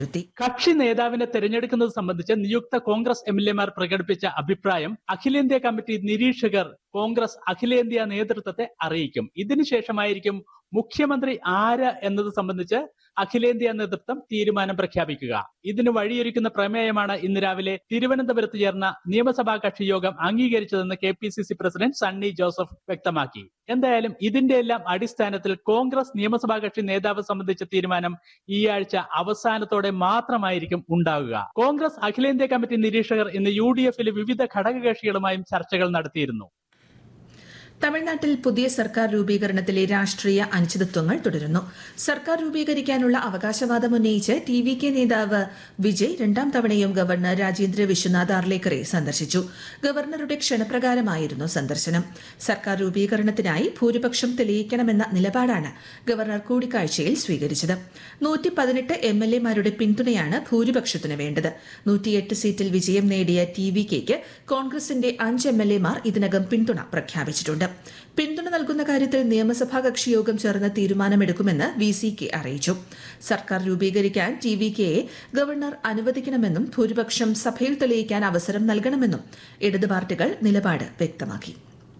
ത്തി കക്ഷി നേതാവിനെ തെരഞ്ഞെടുക്കുന്നത് സംബന്ധിച്ച് നിയുക്ത കോൺഗ്രസ് എം എൽ എമാർ പ്രകടിപ്പിച്ച അഭിപ്രായം അഖിലേന്ത്യാ കമ്മിറ്റി നിരീക്ഷകർ കോൺഗ്രസ് അഖിലേന്ത്യാ നേതൃത്വത്തെ അറിയിക്കും ഇതിനുശേഷമായിരിക്കും മുഖ്യമന്ത്രി ആര് എന്നത് സംബന്ധിച്ച് അഖിലേന്ത്യാ നേതൃത്വം തീരുമാനം പ്രഖ്യാപിക്കുക ഇതിന് വഴിയൊരുക്കുന്ന പ്രമേയമാണ് ഇന്ന് രാവിലെ തിരുവനന്തപുരത്ത് ചേർന്ന നിയമസഭാ കക്ഷി യോഗം അംഗീകരിച്ചതെന്ന് K P C C president Sunny Joseph വ്യക്തമാക്കി എന്തായാലും ഇതിന്റെ എല്ലാം അടിസ്ഥാനത്തിൽ കോൺഗ്രസ് നിയമസഭാ കക്ഷി നേതാവ് സംബന്ധിച്ച തീരുമാനം ഈ ആഴ്ച അവസാനത്തോടെ മാത്രമായിരിക്കും ഉണ്ടാകുക കോൺഗ്രസ് അഖിലേന്ത്യാ കമ്മിറ്റി നിരീക്ഷകർ ഇന്ന് യു ഡി എഫിലെ വിവിധ ഘടകകക്ഷികളുമായും ചർച്ചകൾ നടത്തിയിരുന്നു തമിഴ്നാട്ടിൽ പുതിയ സർക്കാർ രൂപീകരണത്തിലെ രാഷ്ട്രീയ അനിശ്ചിതത്വങ്ങൾ തുടരുന്നു സർക്കാർ രൂപീകരിക്കാനുള്ള അവകാശവാദം ഉന്നയിച്ച് ടി വി കെ നേതാവ് വിജയ് രണ്ടാം തവണയും ഗവർണർ രാജേന്ദ്ര വിശ്വനാഥ് ആർലേക്കറെ സന്ദർശിച്ചു ഗവർണറുടെ ക്ഷണപ്രകാരമായിരുന്നു സന്ദർശനം സർക്കാർ രൂപീകരണത്തിനായി ഭൂരിപക്ഷം തെളിയിക്കണമെന്ന നിലപാടാണ് ഗവർണർ കൂടിക്കാഴ്ചയിൽ സ്വീകരിച്ചത് നൂറ്റി പതിനെട്ട് എം എൽ എമാരുടെ പിന്തുണയാണ് ഭൂരിപക്ഷത്തിന് വേണ്ടത് നൂറ്റിയെട്ട് സീറ്റിൽ വിജയം നേടിയ ടി വി കെക്ക് കോൺഗ്രസിന്റെ അഞ്ച് എം എൽ എമാർ ഇതിനകം പിന്തുണ പ്രഖ്യാപിച്ചിട്ടുണ്ട് പിന്തുണ നൽകുന്ന കാര്യത്തിൽ നിയമസഭാ കക്ഷി യോഗം ചേർന്ന് തീരുമാനമെടുക്കുമെന്ന് വി സി കെ അറിയിച്ചു സർക്കാർ രൂപീകരിക്കാൻ ടി വി കെയെ ഗവർണർ അനുവദിക്കണമെന്നും ഭൂരിപക്ഷം സഭയിൽ തെളിയിക്കാൻ അവസരം നൽകണമെന്നും ഇടത് പാർട്ടികൾ നിലപാട് വ്യക്തമാക്കി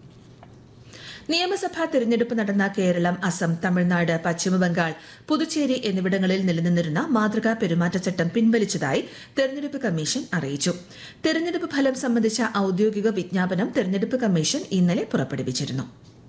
നിയമസഭാ തെരഞ്ഞെടുപ്പ് നടന്ന കേരളം അസം തമിഴ്നാട് പശ്ചിമബംഗാൾ പുതുച്ചേരി എന്നിവിടങ്ങളിൽ നിലനിന്നിരുന്ന മാതൃകാ പെരുമാറ്റച്ചട്ടം പിൻവലിച്ചതായി തെരഞ്ഞെടുപ്പ് കമ്മീഷൻ അറിയിച്ചു തെരഞ്ഞെടുപ്പ് ഫലം സംബന്ധിച്ച ഔദ്യോഗിക വിജ്ഞാപനം തെരഞ്ഞെടുപ്പ് കമ്മീഷൻ ഇന്നലെ പുറപ്പെടുവിച്ചിരുന്നു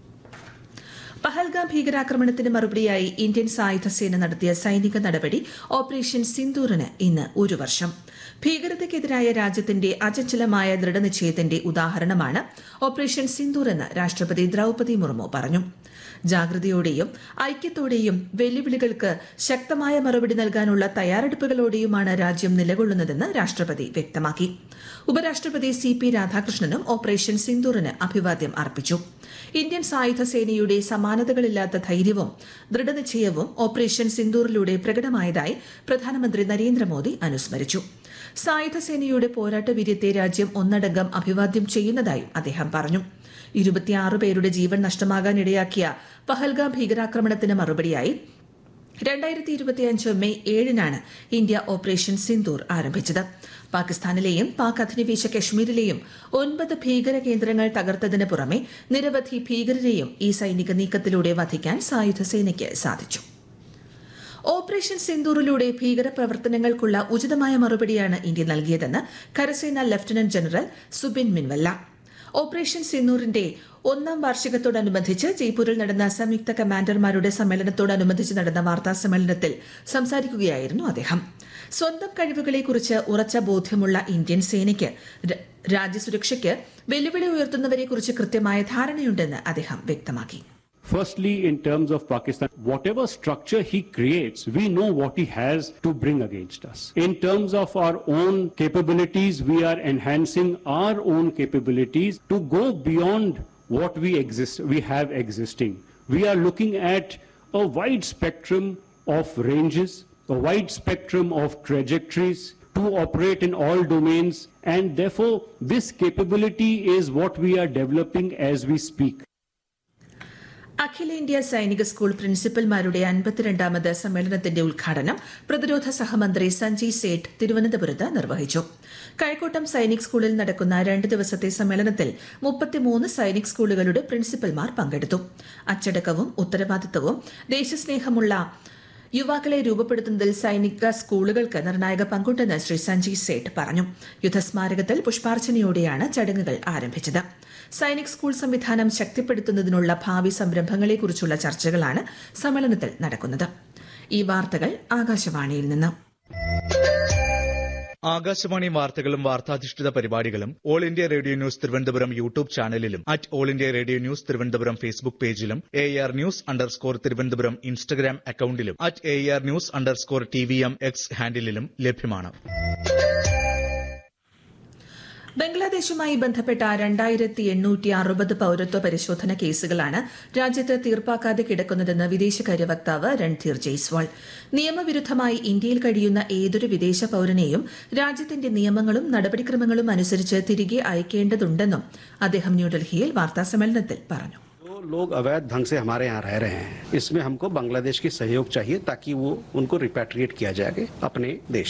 പഹൽഗാം ഭീകരാക്രമണത്തിന് മറുപടിയായി ഇന്ത്യൻ സായുധ സേന നടത്തിയ സൈനിക നടപടി ഓപ്പറേഷൻ സിന്ദൂറിന് ഇന്ന് ഒരു വർഷം ഭീകരതയ്ക്കെതിരായ രാജ്യത്തിന്റെ അചഞ്ചലമായ ദൃഢനിശ്ചയത്തിന്റെ ഉദാഹരണമാണ് ഓപ്പറേഷൻ സിന്ദൂർ എന്ന് രാഷ്ട്രപതി ദ്രൌപതി മുർമു പറഞ്ഞു ജാഗ്രതയോടെയും ഐക്യത്തോടെയും വെല്ലുവിളികൾക്ക് ശക്തമായ മറുപടി നൽകാനുള്ള തയ്യാറെടുപ്പുകളോടെയുമാണ് രാജ്യം നിലകൊള്ളുന്നതെന്ന് രാഷ്ട്രപതി വ്യക്തമാക്കി ഉപരാഷ്ട്രപതി സി പി രാധാകൃഷ്ണനും ഓപ്പറേഷൻ സിന്ദൂറിന് അഭിവാദ്യം അർപ്പിച്ചു ഇന്ത്യൻ സായുധ സേനയുടെ സമാനതകളില്ലാത്ത ധൈര്യവും ദൃഢനിശ്ചയവും ഓപ്പറേഷൻ സിന്ദൂറിലൂടെ പ്രകടമായതായി പ്രധാനമന്ത്രി നരേന്ദ്രമോദി അനുസ്മരിച്ചു സായുധ സേനയുടെ പോരാട്ട വീര്യത്തെ രാജ്യം ഒന്നടങ്കം അഭിവാദ്യം ചെയ്യുന്നതായും അദ്ദേഹം പറഞ്ഞു ഇരുപത്തിയാറ് പേരുടെ ജീവൻ നഷ്ടമാകാനിടയാക്കിയ പഹൽഗാം ഭീകരാക്രമണത്തിന് മറുപടിയായി രണ്ടായിരത്തി ഇരുപത്തിയഞ്ച് മെയ് ഏഴിനാണ് ഇന്ത്യ ഓപ്പറേഷൻ സിന്ദൂർ ആരംഭിച്ചത് പാകിസ്ഥാനിലെയും പാക് അധിനിവേശ കശ്മീരിലെയും ഒൻപത് ഭീകര കേന്ദ്രങ്ങൾ തകർത്തതിന് പുറമെ നിരവധി ഭീകരരെയും ഈ സൈനിക നീക്കത്തിലൂടെ വധിക്കാൻ സായുധ സേനയ്ക്ക് സാധിച്ചു ഓപ്പറേഷൻ സിന്ദൂറിലൂടെ ഭീകരപ്രവർത്തനങ്ങൾക്കുള്ള ഉചിതമായ മറുപടിയാണ് ഇന്ത്യ നൽകിയതെന്ന് കരസേന lieutenant general Zubin Minwalla operation സിന്ദൂറിന്റെ ഒന്നാം വാർഷികത്തോടനുബന്ധിച്ച് ജയ്പൂരിൽ നടന്ന സംയുക്ത കമാൻഡർമാരുടെ സമ്മേളനത്തോടനുബന്ധിച്ച് നടന്ന വാർത്താ സമ്മേളനത്തിൽ സംസാരിക്കുകയായിരുന്നു അദ്ദേഹം സ്വന്തം കഴിവുകളെക്കുറിച്ച് ഉറച്ച ബോധ്യമുള്ള ഇന്ത്യൻ സേനയ്ക്ക് ര- രാജ്യസുരക്ഷയ്ക്ക് വെല്ലുവിളി ഉയർത്തുന്നവരെക്കുറിച്ച് കൃത്യമായ ധാരണയുണ്ടെന്ന് അദ്ദേഹം വ്യക്തമാക്കി Firstly, in terms of Pakistan, whatever structure he creates, we know what he has to bring against us. In terms of our own capabilities, we are enhancing our own capabilities to go beyond what we exist, we have existing. We are looking at a wide spectrum of ranges, a wide spectrum of trajectories to operate in all domains, and therefore, this capability is what we are developing as we speak. അഖിലേന്ത്യാ സൈനിക school പ്രിൻസിപ്പൽമാരുടെ അൻപത്തിരണ്ടാമത് സമ്മേളനത്തിന്റെ ഉദ്ഘാടനം പ്രതിരോധ സഹമന്ത്രി സഞ്ജയ് സേഠ് തിരുവനന്തപുരത്ത് നിർവഹിച്ചു കഴക്കൂട്ടം സൈനിക് സ്കൂളിൽ നടക്കുന്ന രണ്ട് ദിവസത്തെ സമ്മേളനത്തിൽ മുപ്പത്തിമൂന്ന് സൈനിക് സ്കൂളുകളുടെ പ്രിൻസിപ്പൽമാർ പങ്കെടുത്തു അച്ചടക്കവും ഉത്തരവാദിത്തവും ദേശസ്നേഹമുള്ള യുവാക്കളെ രൂപപ്പെടുത്തുന്നതിൽ സൈനിക സ്കൂളുകൾക്ക് നിർണായക പങ്കുണ്ടെന്ന് ശ്രീ സഞ്ജയ് സേഠ് പറഞ്ഞു യുദ്ധസ്മാരകത്തിൽ പുഷ്പാർച്ചനയോടെയാണ് ചടങ്ങുകൾ ആരംഭിച്ചത് സൈനിക് സ്കൂൾ സംവിധാനം ശക്തിപ്പെടുത്തുന്നതിനുള്ള ഭാവി സംരംഭങ്ങളെക്കുറിച്ചുള്ള ചർച്ചകളാണ് സമ്മേളനത്തിൽ നടക്കുന്നത് ഈ വാർത്തകൾ ആകാശവാണിയിൽ നിന്ന് ആകാശവാണി വാർത്തകളും വാർത്താധിഷ്ഠിത പരിപാടികളും all India radio news Thiruvananthapuram YouTube ചാനലിലും at all India radio news Thiruvananthapuram Facebook പേജിലും A R news underscore Thiruvananthapuram Instagram അക്കൌണ്ടിലും at A R news underscore T V M X ഹാൻഡിലും ലഭ്യമാണ് ബംഗ്ലാദേശുമായി ബന്ധപ്പെട്ട രണ്ടായിരത്തി എണ്ണൂറ്റി അറുപത് പൌരത്വ പരിശോധന കേസുകളാണ് രാജ്യത്ത് തീർപ്പാക്കാതെ കിടക്കുന്നതെന്ന് വിദേശകാര്യ വക്താവ് രൺധീർ ജയ്സ്വാൾ നിയമവിരുദ്ധമായി ഇന്ത്യയിൽ കഴിയുന്ന ഏതൊരു വിദേശ പൌരനെയും രാജ്യത്തിന്റെ നിയമങ്ങളും നടപടിക്രമങ്ങളും അനുസരിച്ച് തിരികെ അയക്കേണ്ടതുണ്ടെന്നും അദ്ദേഹം ന്യൂഡൽഹിയിൽ വാർത്താസമ്മേളനത്തിൽ പറഞ്ഞു जो लोग अवैध ढंग से हमारे यहाँ रह रहे हैं इसमें हमको बांग्लादेश की सहयोग चाहिए ताकि वो उनको रिपैट्रिएट किया जाए अपने देश